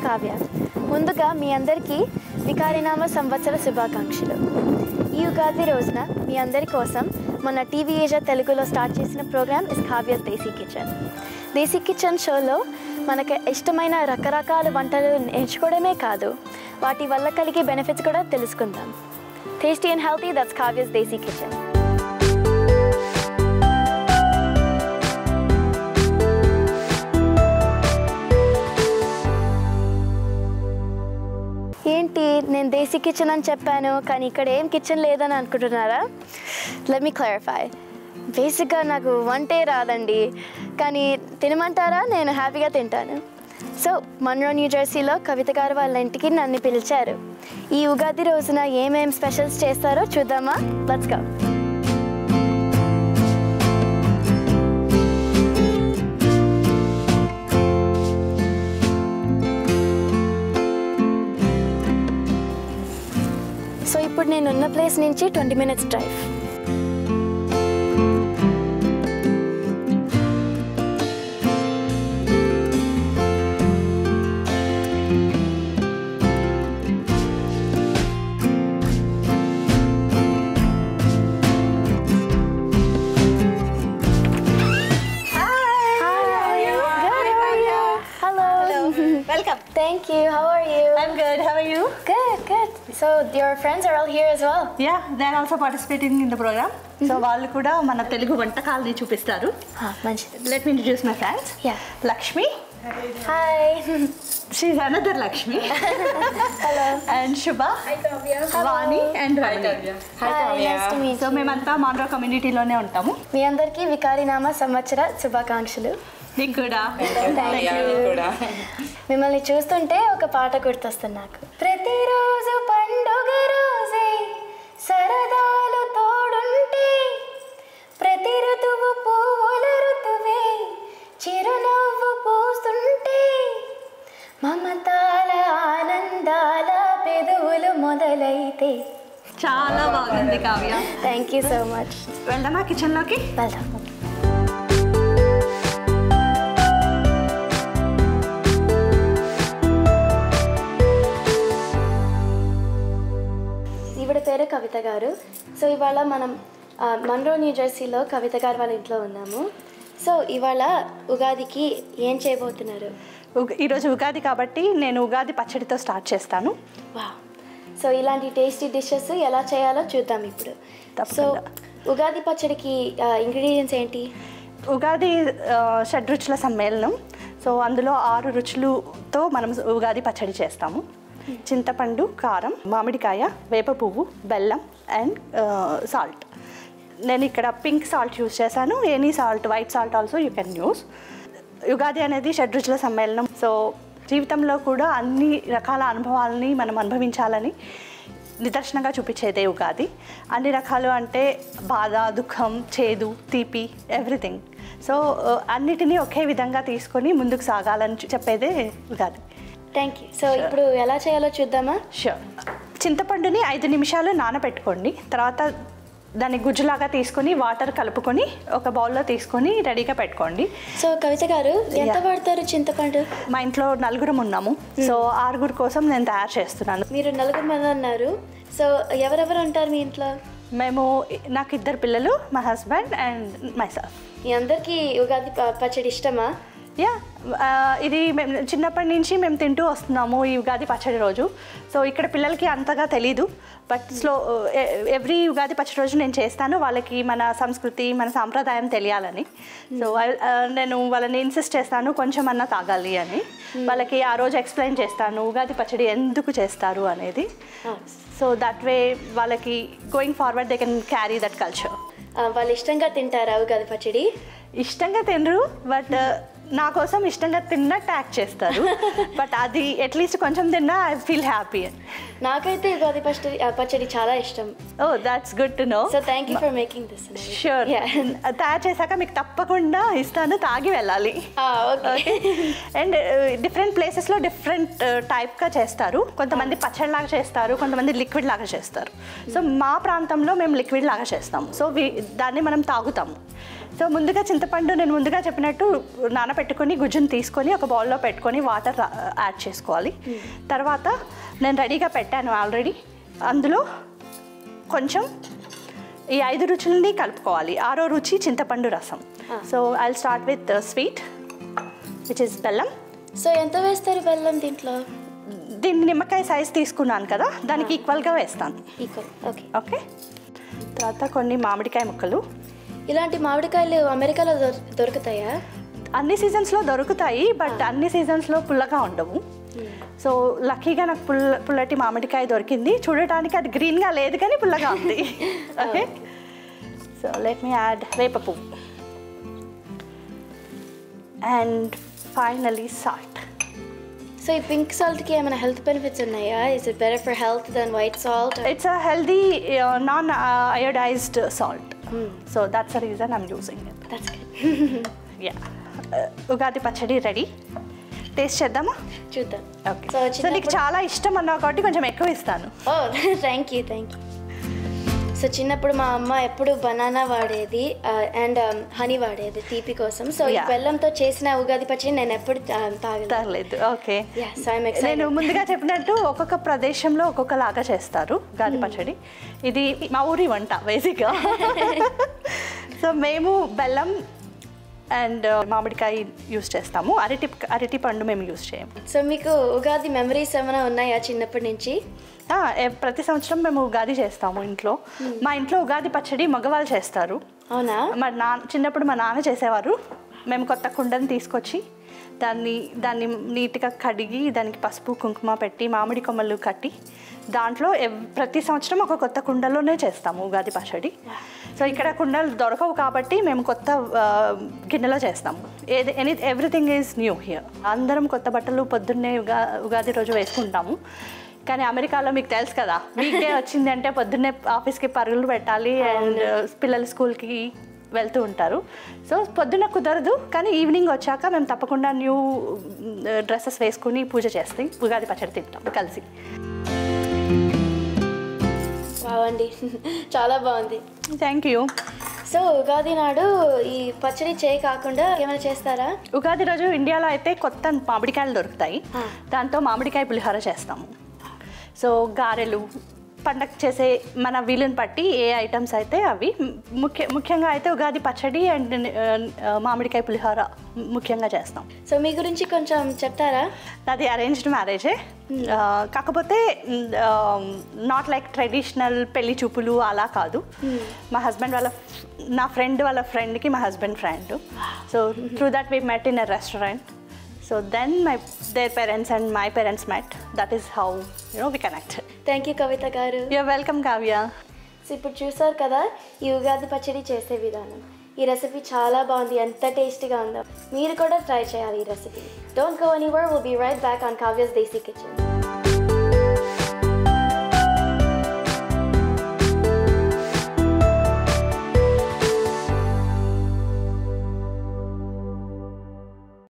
కావ్య ముందుగా మీ అందరికీ వికారినామ సంవత్సర శుభాకాంక్షలు ఈ ఉగాది రోజున మీ అందరి కోసం మొన్న టీవీ ఏజా తెలుగులో స్టార్ట్ చేసిన program is Kavya's Desi Kitchen Desi Kitchen షోలో మనకి ఇష్టమైన రకరకాల వంటలు నేర్చుకోవడమే కాదు వాటి వల్ల కలిగే బెనిఫిట్స్ కూడా తెలుసుకుందాం tasty and healthy that's Kavya's Desi Kitchen ఏంటి నేను దేశీ కిచెన్ అని చెప్పాను కానీ ఇక్కడ ఏం కిచెన్ లేదని అనుకుంటున్నారా లెట్ మీ క్లారిఫై బేసిక్గా నాకు వంటే రాదండి కానీ తినమంటారా నేను హ్యాపీగా తింటాను సో మన్రో న్యూ జెర్సీలో కవిత గారు వాళ్ళ ఇంటికి నన్ను పిలిచారు ఈ ఉగాది రోజున ఏమేం స్పెషల్స్ చేస్తారో చూద్దామా లెట్స్ గో సో ఇప్పుడు నేను ఉన్న ప్లేస్ నుంచి twenty minutes drive Hello. Welcome. Thank you. How are you? I'm good. How are you? Good, good. So your friends are all here as well. Yeah, they're also participating in the program. So వాళ్ళు కూడా మన తెలుగు వంటకాలని చూపిస్తారు Ah, మంచిది. Let me introduce my friends Yeah. Lakshmi Hi. She's another Lakshmi Hello. And Shubha Vani and Ramani Hi, nice to meet so you. మేమంతా మాండ్రా కమ్యూనిటీలోనే ఉంటాము మీ అందరికీ వికారినామ సంవత్సర శుభాకాంక్షలు నీకు కూడా Thank you. మిమ్మల్ని చూస్తుంటే ఒక పాట గుర్తొస్తుంది నాకు ప్రతిరోజు పండుగ రోజే సరదాలు తోడుంటే ప్రతి ఋతువు పువ్వుల ఋతువే చిరునవ్వు పూస్తుంటే మమతాల ఆనందాల పెదవులు మొదలైతే చాలా బాగుంది Kavya thank you so much వెళ్దామా కిచెన్లోకి వెళ్దాం ఈవిడ పేరు కవిత గారు సో ఇవాళ మనం ఆ, మన్రో న్యూ జెర్సీలో కవిత గారు వాళ్ళ ఇంట్లో ఉన్నాము సో ఇవాళ ఉగాదికి ఏం చేయబోతున్నారు ఉగ- ఈరోజు ఉగాది కాబట్టి నేను ఉగాది పచ్చడితో స్టార్ట్ చేస్తాను వా సో ఇలాంటి టేస్టీ డిషెస్ ఎలా చేయాలో చూద్దాం ఇప్పుడు సో తప్పకుండా. ఉగాది పచ్చడికి ఇంగ్రీడియంట్స్ ఏంటి ఉగాది ఆ, షడ్రుచుల సమ్మేళనం సో అందులో ఆరు రుచులతో మనం ఉగాది పచ్చడి చేస్తాము చింతపండు కారం మామిడికాయ వేప పువ్వు బెల్లం అండ్ సాల్ట్ నేను ఇక్కడ పింక్ సాల్ట్ యూస్ చేశాను any salt white salt also you can use Ugadi అనేది షడ్రుచుల సమ్మేళనం సో జీవితంలో కూడా అన్ని రకాల అనుభవాలని మనం అనుభవించాలని నిదర్శనంగా చూపించేదే ఉగాది అన్ని రకాలు అంటే బాధ దుఃఖం చేదు తీపి ఎవ్రీథింగ్ సో అన్నిటినీ ఒకే విధంగా తీసుకొని ముందుకు సాగాలని చెప్పేదే ఉగాది థ్యాంక్ యూ సో ఇప్పుడు ఎలా చేయాలో చూద్దామా షూర్ చింతపండుని ఐదు నిమిషాలు నానబెట్టుకోండి తర్వాత దాన్ని గుజ్జులాగా తీసుకొని వాటర్ కలుపుకొని ఒక బౌల్లో తీసుకొని రెడీగా పెట్టుకోండి సో కవిత గారు ఎంత Yeah. పడతారు చింతపండు మా ఇంట్లో నలుగురం ఉన్నాము సో ఆరుగురు కోసం నేను తయారు చేస్తున్నాను మీరు నలుగురు మంది అన్నారు సో ఎవరెవరు ఉంటారు మీ ఇంట్లో మేము నాకు ఇద్దరు పిల్లలు మా హస్బెండ్ అండ్ మై సెల్ఫ్ మీ అందరికీ ఉగాది ప- పచ్చడి ఇష్టమా యా ఇది మేము చిన్నప్పటి నుంచి మేము తింటూ వస్తున్నాము ఈ ఉగాది పచ్చడి రోజు సో ఇక్కడ పిల్లలకి అంతగా తెలీదు బట్ స్లో ఎవ్రీ ఉగాది పచ్చడి రోజు నేను చేస్తాను వాళ్ళకి మన సంస్కృతి మన సాంప్రదాయం తెలియాలని సో నేను వాళ్ళని ఇన్సిస్ట్ చేస్తాను కొంచెం అన్నా తాగాలి అని వాళ్ళకి ఆ రోజు ఎక్స్ప్లెయిన్ చేస్తాను ఉగాది పచ్చడి ఎందుకు చేస్తారు అనేది సో దట్ వే వాళ్ళకి going forward they can carry that culture ఆ, వాళ్ళు ఇష్టంగా తింటారా ఉగాది పచ్చడి ఇష్టంగా తినరు బట్ నా కోసం ఇష్టంగా తిన్నట్టు యాక్ట్ చేస్తారు బట్ అది అట్లీస్ట్ కొంచెం తిన్నా ఐ ఫీల్ హ్యాపీ నాకైతే ఉగాది పచ్చడి ఆ, పచ్చడి చాలా ఇష్టం oh that's good to know so thank you for making this sure తయారు చేశాక మీకు తప్పకుండా ఇస్తాను తాగి వెళ్ళాలి ఓకే అండ్ డిఫరెంట్ ప్లేసెస్లో డిఫరెంట్ టైప్గా చేస్తారు కొంతమంది పచ్చడి లాగా చేస్తారు కొంతమంది లిక్విడ్ లాగా చేస్తారు సో మా ప్రాంతంలో మేము లిక్విడ్ లాగా చేస్తాము సో దాన్ని మనం తాగుతాము సో ముందుగా చింతపండు నేను ముందుగా చెప్పినట్టు నానబెట్టుకొని గుజ్జును తీసుకొని ఒక బౌల్లో పెట్టుకొని వాటర్ యాడ్ చేసుకోవాలి తర్వాత నేను రెడీగా పెట్టాను ఆల్రెడీ అందులో కొంచెం ఈ ఐదు రుచులని కలుపుకోవాలి ఆరో రుచి చింతపండు రసం so I start with sweet which is బెల్లం సో ఎంత వేస్తారు బెల్లం దీంట్లో దీన్ని నిమ్మకాయ సైజ్ తీసుకున్నాను కదా దానికి ఈక్వల్గా వేస్తాను ఈక్వల్ ఓకే ఓకే తర్వాత కొన్ని మామిడికాయ ముక్కలు ఇలాంటి మామిడికాయలు అమెరికాలో దొర- దొరుకుతాయా అన్ని సీజన్స్లో దొరుకుతాయి బట్ అన్ని సీజన్స్లో పుల్లగా ఉండవు సో లక్కీగా నాకు పుల్ల పుల్లటి మామిడికాయ దొరికింది చూడటానికి అది గ్రీన్గా లేదు కానీ పుల్లగా ఉంది okay so let me add వేప పువ్వు అండ్ ఫైనలీ సాల్ట్ సో ఈ పింక్ సాల్ట్కి ఏమైనా హెల్త్ బెనిఫిట్స్ ఉన్నాయా is it better for health then white salt it's a healthy non iodized salt so that's a reason I'm using it that's good yeah Ugadi పచ్చడి ready taste చేద్దామా చూద్దాం okay so so నీకు చాలా ఇష్టం అన్నావు కాబట్టి కొంచెం ఎక్కువ ఇస్తాను oh thank you thank you so చిన్నప్పుడు మా అమ్మ ఎప్పుడు బనానా వాడేది అండ్ హనీ వాడేది తీపి కోసం సో ఈ Yeah. బెల్లంతో చేసిన ఉగాది పచ్చడి నేను ఎప్పుడు తా- తాగలేదు తగలేదు ఓకే Yeah, so I'm నేను excited. ముందుగా చెప్పినట్టు ఒక్కొక్క ప్రదేశంలో ఒక్కొక్కలాగా చేస్తారు గాది పచ్చడి ఇది మా ఊరి వంట బేసిక్గా సో మేము బెల్లం అండ్ మామిడికాయ యూస్ చేస్తాము అరటి అరటి పండు మేము యూస్ చేయము సో మీకు ఉగాది మెమరీస్ ఏమైనా ఉన్నాయా చిన్నప్పటి నుంచి ఆ, ఏ- ప్రతి సంవత్సరం మేము ఉగాది చేస్తాము ఇంట్లో మా ఇంట్లో ఉగాది పచ్చడి మగవాళ్ళు చేస్తారు అవునా మా నాన్న చిన్నప్పుడు మా నాన్న చేసేవారు మేము కొత్త కుండని తీసుకొచ్చి దాన్ని దాన్ని నీట్గా కడిగి దానికి పసుపు కుంకుమ పెట్టి మామిడి కొమ్మలు కట్టి దాంట్లో ఎవ్- ప్రతి సంవత్సరం ఒక కొత్త కుండలోనే చేస్తాము ఉగాది పచ్చడి సో ఇక్కడ కుండలు దొరకవు కాబట్టి మేము కొత్త ఆ, గిన్నెలో చేస్తాము ఏది any everything is new here అందరం కొత్త బట్టలు పొద్దున్నే ఉగా ఉగాది రోజు వేసుకుంటాము కానీ అమెరికాలో మీకు తెలుసు కదా వీక్ డే వచ్చింది అంటే పొద్దున్నే ఆఫీస్కి పరుగులు పెట్టాలి అండ్ పిల్లలు స్కూల్కి వెళ్తూ ఉంటారు సో పొద్దున్న కుదరదు కానీ ఈవినింగ్ వచ్చాక మేము తప్పకుండా న్యూ డ్రెస్సెస్ వేసుకుని పూజ చేస్తాం ఉగాది పచ్చడి తింటాం కలిసి బాగుంది చాలా బాగుంది థ్యాంక్ యూ సో ఉగాది నాడు ఈ పచ్చడి చేయి కాకుండా ఏమైనా చేస్తారా ఉగాది రోజు ఇండియాలో అయితే కొత్త మామిడికాయలు దొరుకుతాయి ఆ. దాంతో మామిడికాయ పులిహోర చేస్తాము సో గారెలు పండగ చేసే మన వీలుని బట్టి ఏ ఐటమ్స్ అయితే అవి ముఖ్య ముఖ్యంగా అయితే ఉగాది పచ్చడి అండ్ మామిడికాయ పులిహోర ముఖ్యంగా చేస్తాం సో మీ గురించి కొంచెం చెప్తారా నాది అరేంజ్డ్ మ్యారేజే కాకపోతే నాట్ లైక్ ట్రెడిషనల్ పెళ్లి చూపులు అలా కాదు మా హస్బెండ్ వాళ్ళ నా ఫ్రెండ్ వాళ్ళ ఫ్రెండ్కి మా husband friend so through that we met in a restaurant so then my their parents and my parents met that is how you know we connect thank you Kavitha garu your welcome Kavya so ఇప్పుడు చూసారు కదా ఈ ఉగాది పచ్చడి చేసే విధానం ఈ రెసిపీ చాలా బాగుంది ఎంత టేస్టీగా ఉందో మీరు కూడా ట్రై చేయాలి ఈ recipe don't go anywhere will be right back on Kavya's Desi kitchen